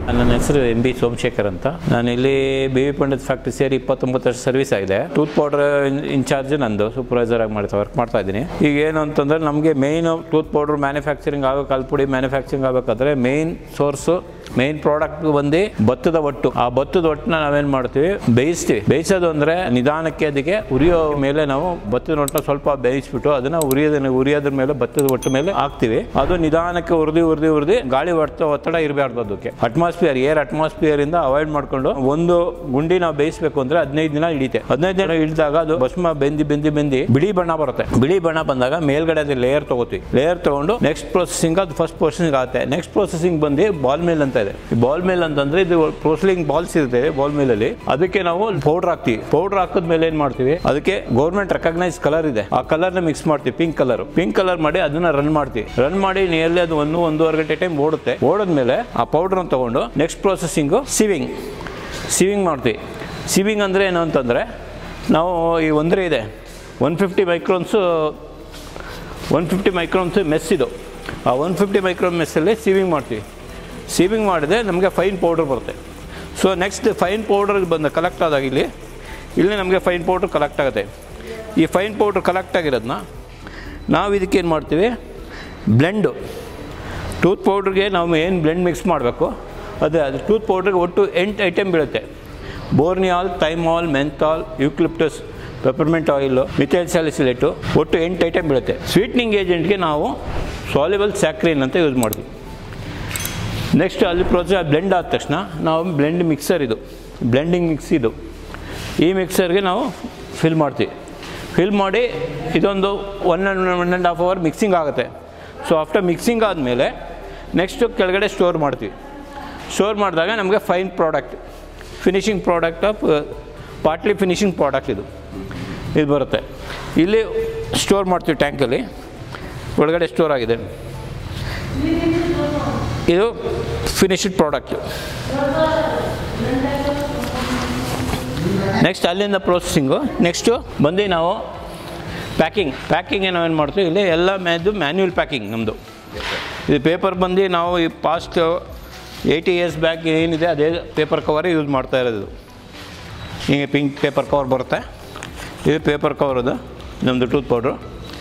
ನನ್ನ ಹೆಸರು M B Somashekar ಅಂತ ನಾನು ಇಲ್ಲಿ ಬಿ ವಿ ಪಂಡಿತ್ ಫ್ಯಾಕ್ಟ್ರಿ ಸೇರಿ ಇಪ್ಪತ್ತೊಂಬತ್ತು ವರ್ಷ ಸರ್ವಿಸ್ ಆಗಿದೆ ಟೂತ್ ಪೌಡರ್ ಇನ್ಚಾರ್ಜ್ ನಂದು ಸೂಪರ್ವೈಸರ್ ಆಗಿ ಮಾಡ್ತಾ ವರ್ಕ್ ಮಾಡ್ತಾ ಇದ್ದೀನಿ ಈಗ ಏನು ಅಂತಂದ್ರೆ ನಮಗೆ ಮೇಯ್ನ್ ಟೂತ್ ಪೌಡರ್ ಮ್ಯಾನುಫ್ಯಾಕ್ಚರಿಂಗ್ ಆಗೋ ಕಲ್ಪುಡಿ ಮ್ಯಾನುಫ್ಯಾಕ್ಚರಿಂಗ್ ಆಗಬೇಕಾದ್ರೆ ಮೇಯ್ನ್ ಸೋರ್ಸು ಮೇಯ್ನ್ ಪ್ರಾಡಕ್ಟ್ ಬಂದು ಭತ್ತದ ಒಟ್ಟು ಆ ಭತ್ತದ ಒಟ್ಟನ್ನ ನಾವೇನು ಮಾಡ್ತೀವಿ ಬೇಯಿಸ್ತೀವಿ ಬೇಯಿಸೋದು ಅಂದರೆ ನಿಧಾನಕ್ಕೆ ಅದಕ್ಕೆ ಉರಿಯೋ ಮೇಲೆ ನಾವು ಭತ್ತದ ಒಟ್ಟನ್ನ ಸ್ವಲ್ಪ ಬೇಯಿಸ್ಬಿಟ್ಟು ಅದನ್ನ ಉರಿಯೋದನ್ನ ಉರಿಯೋದ್ರ ಮೇಲೆ ಭತ್ತದ ಒಟ್ಟು ಮೇಲೆ ಹಾಕ್ತಿವಿ ಅದು ನಿಧಾನಕ್ಕೆ ಉರಿದು ಉರಿದು ಉರಿದು ಗಾಳಿ ಒತ್ತ ಒತ್ತಡ ಇರಬಾರ್ದು ಅದಕ್ಕೆ ಅಟ್ಮಾಸ್ಫಿಯರ್ ಏರ್ ಅಟ್ಮಾಸ್ಫಿಯರ್ ಇಂದ ಅವಾಯ್ಡ್ ಮಾಡ್ಕೊಂಡು ಒಂದು ಗುಂಡಿ ನಾವು ಬೇಯಿಸಬೇಕು ಅಂದ್ರೆ ಹದಿನೈದು ದಿನ ಹಿಡಿತೆ ಹದಿನೈದು ದಿನ ಹಿಡಿದಾಗ ಅದು ಭಸ್ಮ ಬೆಂದಿ ಬೆಂದಿ ಬೆಂದಿ ಬಿಳಿ ಬಣ್ಣ ಬರುತ್ತೆ ಬಿಳಿ ಬಣ್ಣ ಬಂದಾಗ ಮೇಲ್ಗಡೆ ಅದು ಲೇಯರ್ ತಗೋತೀವಿ ಲೇಯರ್ ತಗೊಂಡು ನೆಕ್ಸ್ಟ್ ಪ್ರೊಸೆಸಿಂಗ್ ಅದು ಫಸ್ಟ್ ಪ್ರೊಸೆಸಿಂಗ್ ಆಗುತ್ತೆ ನೆಕ್ಸ್ಟ್ ಪ್ರೊಸೆಸಿಂಗ್ ಬಂದು ಬಾಲ್ ಮಿಲ್ ಅಂತ ಇದೆ ಈ ಬಾಲ್ ಮಿಲ್ ಅಂತಂದ್ರೆ ಇದು ಪ್ರೊಸೆಸಿಂಗ್ ಬಾಲ್ಸ್ ಇರುತ್ತೆ ಬಾಲ್ ಮಿಲ್ ಅಲ್ಲಿ ಅದಕ್ಕೆ ನಾವು ಪೌಡರ್ ಹಾಕ್ತೀವಿ ಪೌಡರ್ ಹಾಕಿದ್ಮೇಲೆ ಏನ್ ಮಾಡ್ತೀವಿ ಅದಕ್ಕೆ ಗೌರ್ಮೆಂಟ್ ರೆಕಗ್ನೈಸ್ ಕಲರ್ ಇದೆ ಆ ಕಲರ್ ನ ಮಿಕ್ಸ್ ಮಾಡ್ತೀವಿ ಪಿಂಕ್ ಕಲರ್ ಪಿಂಕ್ ಕಲರ್ ಮಾಡಿ ಅದನ್ನ ರನ್ ಮಾಡ್ತೀವಿ ರನ್ ಮಾಡಿ ನಿಯರ್ಲಿ ಅದು ಒಂದು ಒಂದೂವರೆ ಗಂಟೆ ಟೈಮ್ ಓಡುತ್ತೆ ಓಡಿದ್ಮೇಲೆ ಆ ಪೌಡರ್ ತಗೊಂಡು ನೆಕ್ಸ್ಟ್ ಪ್ರೊಸೆಸಿಂಗ್ ಸಿವಿಂಗ್ ಸಿವಿಂಗ್ ಮಾಡ್ತೀವಿ ಸಿವಿಂಗ್ ಅಂದರೆ ಏನು ಅಂತಂದರೆ ನಾವು ಈ ಒಂದರೆ ಇದೆ one fifty microns one fifty microns mesh ಇದು ಆ ಒನ್ ಫಿಫ್ಟಿ ಮೈಕ್ರೋನ್ ಮೆಸ್ಸಲ್ಲಿ ಸೀವಿಂಗ್ ಮಾಡ್ತೀವಿ ಸೀವಿಂಗ್ ಮಾಡಿದ್ರೆ ನಮಗೆ ಫೈನ್ ಪೌಡ್ರ್ ಬರುತ್ತೆ ಸೊ ನೆಕ್ಸ್ಟ್ ಫೈನ್ ಪೌಡರ್ ಬಂದು ಕಲೆಕ್ಟ್ ಆದಾಗ ಇಲ್ಲಿ ಇಲ್ಲಿ ನಮಗೆ ಫೈನ್ ಪೌಡ್ರ್ ಕಲೆಕ್ಟ್ ಆಗುತ್ತೆ ಈ ಫೈನ್ ಪೌಡ್ರ್ ಕಲೆಕ್ಟ್ ಆಗಿರೋದನ್ನ ನಾವು ಇದಕ್ಕೇನು ಮಾಡ್ತೀವಿ ಬ್ಲೆಂಡು ಟೂತ್ ಪೌಡ್ರಿಗೆ ನಾವು ಏನು ಬ್ಲೆಂಡ್ ಮಿಕ್ಸ್ ಮಾಡಬೇಕು ಅದೇ ಅದು ಟೂತ್ ಪೌಡ್ರಿಗೆ ಒಟ್ಟು ಎಂಟು ಐಟಮ್ ಬೀಳುತ್ತೆ borneol thymol menthol eucalyptus peppermint oil methyl salicylate ಒಟ್ಟು ಎಂಟು ಐಟಮ್ ಬೀಳುತ್ತೆ ಸ್ವೀಟ್ನಿಂಗ್ ಏಜೆಂಟ್ಗೆ ನಾವು ಸಾಲಿಬಲ್ ಸ್ಯಾಕ್ರಿನ್ ಅಂತ ಯೂಸ್ ಮಾಡ್ತೀವಿ ನೆಕ್ಸ್ಟ್ ಅಲ್ಲಿ ಪ್ರೊಸೆಸ್ ಬ್ಲೆಂಡ್ ಆದ ತಕ್ಷಣ ನಾವು ಬ್ಲೆಂಡ್ ಮಿಕ್ಸರ್ ಇದು ಬ್ಲೆಂಡಿಂಗ್ ಮಿಕ್ಸ್ ಇದು ಈ ಮಿಕ್ಸರ್ಗೆ ನಾವು ಫಿಲ್ ಮಾಡ್ತೀವಿ ಫಿಲ್ ಮಾಡಿ ಇದೊಂದು one and one and half hour mixing ಆಗುತ್ತೆ ಸೊ ಆಫ್ಟರ್ ಮಿಕ್ಸಿಂಗ್ ಆದಮೇಲೆ ನೆಕ್ಸ್ಟು ಕೆಳಗಡೆ ಸ್ಟೋರ್ ಮಾಡ್ತೀವಿ ಸ್ಟೋರ್ ಮಾಡಿದಾಗ ನಮಗೆ fine product finishing product of partly finishing product ಇದು ಇದು ಬರುತ್ತೆ ಇಲ್ಲಿ ಸ್ಟೋರ್ ಮಾಡ್ತೀವಿ ಟ್ಯಾಂಕಲ್ಲಿ ಒಳಗಡೆ ಸ್ಟೋರ್ ಆಗಿದೆ ಇದು ಫಿನಿಶ್ಡ್ ಪ್ರಾಡಕ್ಟ್ ನೆಕ್ಸ್ಟ್ ಅಲ್ಲಿಂದ ಪ್ರೊಸೆಸಿಂಗು ನೆಕ್ಸ್ಟು ಬಂದು ನಾವು ಪ್ಯಾಕಿಂಗ್ ಪ್ಯಾಕಿಂಗ್ ನಾವೇನು ಮಾಡ್ತೀವಿ ಇಲ್ಲಿ ಎಲ್ಲ ಮ್ಯಾದು ಮ್ಯಾನ್ಯುವಲ್ ಪ್ಯಾಕಿಂಗ್ ನಮ್ಮದು ಇದು ಪೇಪರ್ ಬಂದು ನಾವು ಈ ಪಾಸ್ಟ್ ಏಯ್ಟಿ ಇಯರ್ಸ್ ಬ್ಯಾಕ್ ಏನಿದೆ ಅದೇ ಪೇಪರ್ ಕವರೇ ಯೂಸ್ ಮಾಡ್ತಾ ಇರೋದು ಹಿಂಗೆ ಪಿಂಕ್ ಪೇಪರ್ ಕವರ್ ಬರುತ್ತೆ ಇದು ಪೇಪರ್ ಕವರ್ ಅದು ನಮ್ಮದು ಟೂತ್ ಪೌಡ್ರು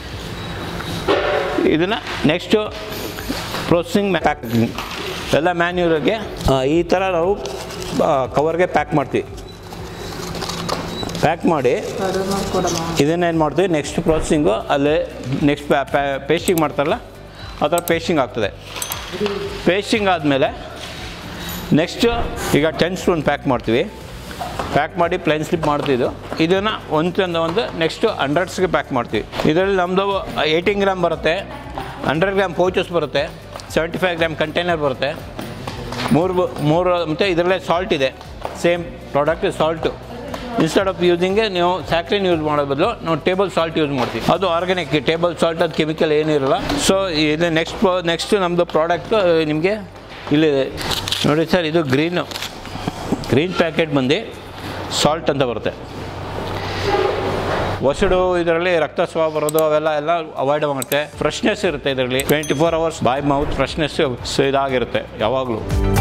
ಇದನ್ನು ನೆಕ್ಸ್ಟು ಪ್ರೊಸೆಸಿಂಗ್ ಪ್ಯಾಕಿಂಗ್ ಎಲ್ಲ ಮ್ಯಾನ್ಯೂರಿಗೆ ಈ ಥರ ನಾವು ಕವರ್ಗೆ ಪ್ಯಾಕ್ ಮಾಡ್ತೀವಿ ಪ್ಯಾಕ್ ಮಾಡಿ ಇದನ್ನೇನು ಮಾಡ್ತೀವಿ ನೆಕ್ಸ್ಟ್ ಪ್ರೊಸೆಸಿಂಗು ಅಲ್ಲೇ ನೆಕ್ಸ್ಟ್ ಪೇಸ್ಟಿಂಗ್ ಮಾಡ್ತಾರಲ್ಲ ಆ ಥರ ಪೇಸ್ಟಿಂಗ್ ಆಗ್ತದೆ ಪೇಸ್ಟಿಂಗ್ ಆದಮೇಲೆ ನೆಕ್ಸ್ಟು ಈಗ ಟೆನ್ ಸ್ಪೂನ್ ಪ್ಯಾಕ್ ಮಾಡ್ತೀವಿ ಪ್ಯಾಕ್ ಮಾಡಿ ಪ್ಲೈನ್ ಸ್ಲಿಪ್ ಮಾಡ್ತಿದ್ದು ಇದನ್ನು ಒಂದೊಂದು ಒಂದು ನೆಕ್ಸ್ಟು ಹಂಡ್ರೆಡ್ಸ್ಗೆ ಪ್ಯಾಕ್ ಮಾಡ್ತೀವಿ ಇದರಲ್ಲಿ ನಮ್ಮದು ಏಯ್ಟೀನ್ ಗ್ರಾಮ್ ಬರುತ್ತೆ ಹಂಡ್ರೆಡ್ ಗ್ರಾಮ್ ಪೌಚಸ್ ಬರುತ್ತೆ ಸೆವೆಂಟಿ ಫೈವ್ ಗ್ರಾಮ್ ಕಂಟೈನರ್ ಬರುತ್ತೆ ಮೂರು ಬ- ಮೂರು ಮತ್ತು ಇದರಲ್ಲೇ ಸಾಲ್ಟ್ ಇದೆ same product salt instead of ಯೂಸಿಂಗ್ಗೆ ನೀವು ಸ್ಯಾಕ್ರಿನ್ ಯೂಸ್ ಮಾಡೋ ಬದಲು ನಾವು ಟೇಬಲ್ ಸಾಲ್ಟ್ ಯೂಸ್ ಮಾಡ್ತೀವಿ ಅದು ಆರ್ಗ್ಯಾನಿಕ್ ಟೇಬಲ್ ಸಾಲ್ಟ್ ಅದು ಕೆಮಿಕಲ್ ಏನಿರಲ್ಲ ಸೊ ಇದು ನೆಕ್ಸ್ಟ್ ನೆಕ್ಸ್ಟ್ ನಮ್ಮದು ಪ್ರಾಡಕ್ಟ್ ನಿಮಗೆ ಇಲ್ಲಿದೆ ನೋಡಿ ಸರ್ ಇದು ಗ್ರೀನು ಗ್ರೀನ್ ಪ್ಯಾಕೆಟ್ ಬಂದು ಸಾಲ್ಟ್ ಅಂತ ಬರುತ್ತೆ ಒಸಡು ಇದರಲ್ಲಿ ರಕ್ತಸ್ರಾವ ಬರೋದು ಅವೆಲ್ಲ ಎಲ್ಲ ಅವಾಯ್ಡ್ ಮಾಡುತ್ತೆ ಫ್ರೆಶ್ನೆಸ್ ಇರುತ್ತೆ ಇದರಲ್ಲಿ ಟ್ವೆಂಟಿ ಫೋರ್ ಅವರ್ಸ್ ಬಾಯ್ ಮೌತ್ ಫ್ರೆಶ್ನೆಸ್ ಇದಾಗಿರುತ್ತೆ ಯಾವಾಗಲೂ